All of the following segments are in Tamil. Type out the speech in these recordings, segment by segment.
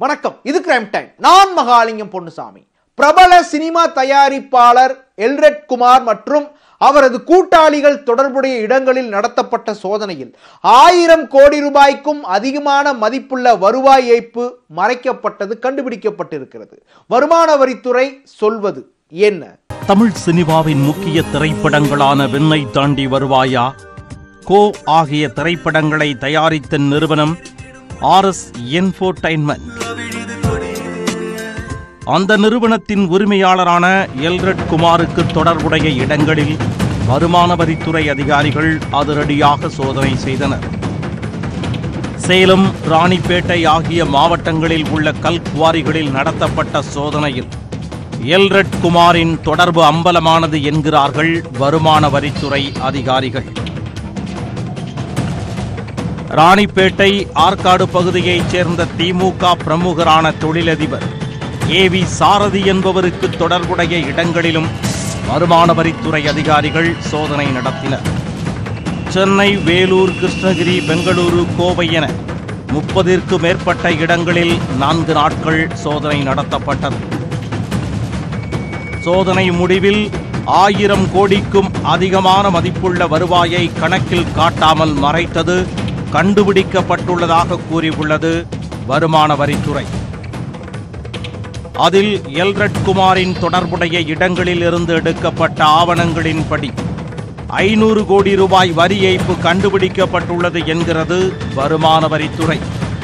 வணக்கம் இது கிரைம் டைம் நான் மகாலிங்கம் பொன்னுசாமி பிரபல சினிமா தயாரிப்பாளர் எல்ரெட் குமார் மற்றும் அவரது கூட்டாளிகள் தொடர்புடைய இடங்களில் நடத்தப்பட்ட சோதனையில் ஆயிரம் கோடி ரூபாய்க்கும் அதிகமான மதிப்புள்ள வருவாய் ஏய்ப்பு மறைக்கப்பட்டது கண்டுபிடிக்கப்பட்டிருக்கிறது வருமான வரித்துறை சொல்வது என்ன தமிழ் சினிமாவின் முக்கிய திரைப்படங்களான விண்ணை தாண்டி வருவாயா கோ ஆகிய திரைப்படங்களை தயாரித்த நிறுவனம் ஆர் எஸ் என்ஃபோர்டைன்மெண்ட் அந்த நிறுவனத்தின் உரிமையாளரான எல்ரெட் குமாருக்கு தொடர்புடைய இடங்களில் வருமான வரித்துறை அதிகாரிகள் அதிரடியாக சோதனை செய்தனர் சேலம் ராணிப்பேட்டை ஆகிய மாவட்டங்களில் உள்ள கல்குவாரிகளில் நடத்தப்பட்ட சோதனையில் எல்ரெட் குமாரின் தொடர்பு அம்பலமானது என்கிறார்கள் வருமான வரித்துறை அதிகாரிகள் ராணிப்பேட்டை ஆற்காடு பகுதியைச் சேர்ந்த திமுக பிரமுகரான தொழிலதிபர் ஏ வி சாரதி என்பவருக்கு தொடர்புடைய இடங்களிலும் வருமான வரித்துறை அதிகாரிகள் சோதனை நடத்தினர் சென்னை வேலூர் கிருஷ்ணகிரி பெங்களூரு கோவை என முப்பதிற்கு மேற்பட்ட இடங்களில் நான்கு நாட்கள் சோதனை நடத்தப்பட்டது சோதனை முடிவில் ஆயிரம் கோடிக்கும் அதிகமான மதிப்புள்ள வருவாயை கணக்கில் காட்டாமல் மறைத்தது கண்டுபிடிக்கப்பட்டுள்ளதாக கூறியுள்ளது வருமான வரித்துறை அதில் எல்ரட் குமாரின் தொடர்புடைய இடங்களில் இருந்து எடுக்கப்பட்ட ஆவணங்களின்படி ஐநூறு கோடி ரூபாய் வரி ஏய்ப்பு கண்டுபிடிக்கப்பட்டுள்ளது என்கிறது வருமான வரித்துறை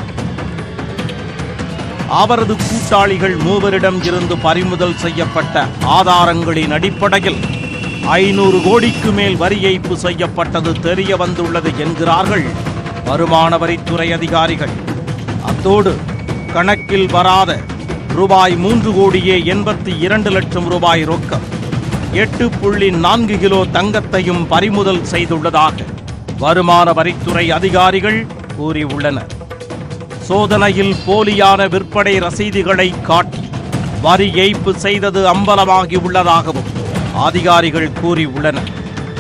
அவரது கூட்டாளிகள் மூவரிடம் இருந்து பறிமுதல் செய்யப்பட்ட ஆதாரங்களின் அடிப்படையில் ஐநூறு கோடிக்கு மேல் வரி ஏய்ப்பு செய்யப்பட்டது தெரிய வந்துள்ளது என்கிறார்கள் வருமான வரித்துறை அதிகாரிகள் அத்தோடு கணக்கில் வராத ரூபாய் மூன்று கோடியே எண்பத்தி இரண்டு லட்சம் ரூபாய் ரொக்கம் எட்டு புள்ளி நான்கு கிலோ தங்கத்தையும் பறிமுதல் செய்துள்ளதாக வருமான வரித்துறை அதிகாரிகள் கூறியுள்ளனர் சோதனையில் போலியான விற்பனை ரசீதுகளை காட்டி வரி ஏய்ப்பு செய்தது அம்பலமாகி உள்ளதாகவும் அதிகாரிகள் கூறியுள்ளனர்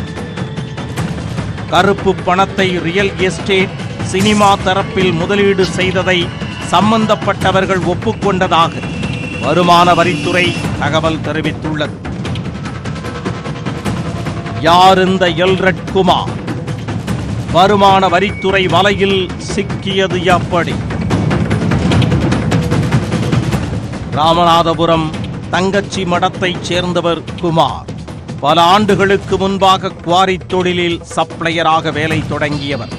கருப்பு பணத்தை ரியல் எஸ்டேட் சினிமா தரப்பில் முதலீடு செய்ததை சம்பந்தப்பட்டவர்கள் ஒப்புக்கொண்டதாக வருமான வரித்துறை தகவல் தெரிவித்துள்ளது யார் இந்த எல்ரட் குமார் வருமான வரித்துறை வலையில் சிக்கியது எப்படி ராமநாதபுரம் தங்கச்சி மடத்தைச் சேர்ந்தவர் குமார் பல ஆண்டுகளுக்கு முன்பாக குவாரி தொழிலில் சப்ளையராக வேலை தொடங்கியவர்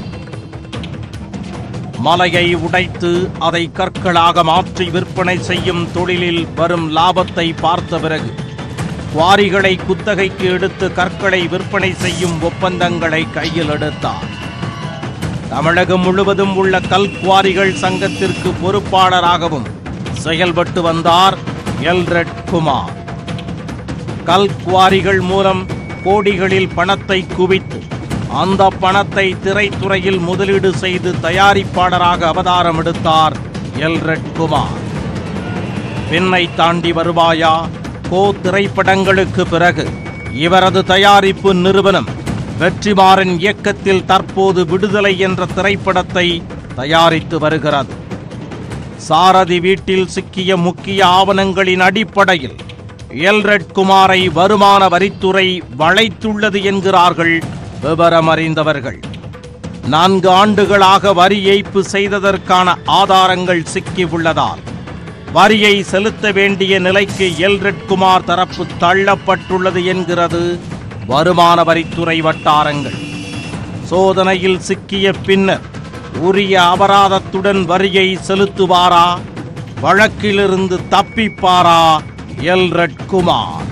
மலையை உடைத்து அதை கற்களாக மாற்றி விற்பனை செய்யும் தொழிலில் வரும் லாபத்தை பார்த்த பிறகு குவாரிகளை குத்தகைக்கு எடுத்து கற்களை விற்பனை செய்யும் ஒப்பந்தங்களை கையில் எடுத்தார் தமிழகம் முழுவதும் உள்ள கல் குவாரிகள் சங்கத்திற்கு பொறுப்பாளராகவும் செயல்பட்டு வந்தார் எல்ரெட் குமார் கல் குவாரிகள் மூலம் கோடிகளில் பணத்தை குவித்து அந்த பணத்தை திரைத்துறையில் முதலீடு செய்து தயாரிப்பாளராக அவதாரம் எடுத்தார் எல்ரெட் குமார் பின்னை தாண்டி வருவாயா கோ திரைப்படங்களுக்கு பிறகு இவரது தயாரிப்பு நிறுவனம் வெற்றிமாறன் இயக்கத்தில் தற்போது விடுதலை என்ற திரைப்படத்தை தயாரித்து வருகிறது சாரதி வீட்டில் சிக்கிய முக்கிய ஆவணங்களின் அடிப்படையில் எல்ரெட் குமாரை வருமான வரித்துறை வளைத்துள்ளது என்கிறார்கள் விவரம் அறிந்தவர்கள் நான்கு ஆண்டுகளாக வரி ஏய்ப்பு செய்ததற்கான ஆதாரங்கள் சிக்கி உள்ளதால் வரியை செலுத்த வேண்டிய நிலைக்கு எல்ரெட் குமார் தரப்பு தள்ளப்பட்டுள்ளது என்கிறது வருமான வரித்துறை வட்டாரங்கள் சோதனையில் சிக்கிய பின்னர் உரிய அபராதத்துடன் வரியை செலுத்துவாரா வழக்கிலிருந்து தப்பிப்பாரா எல்ரெட் குமார்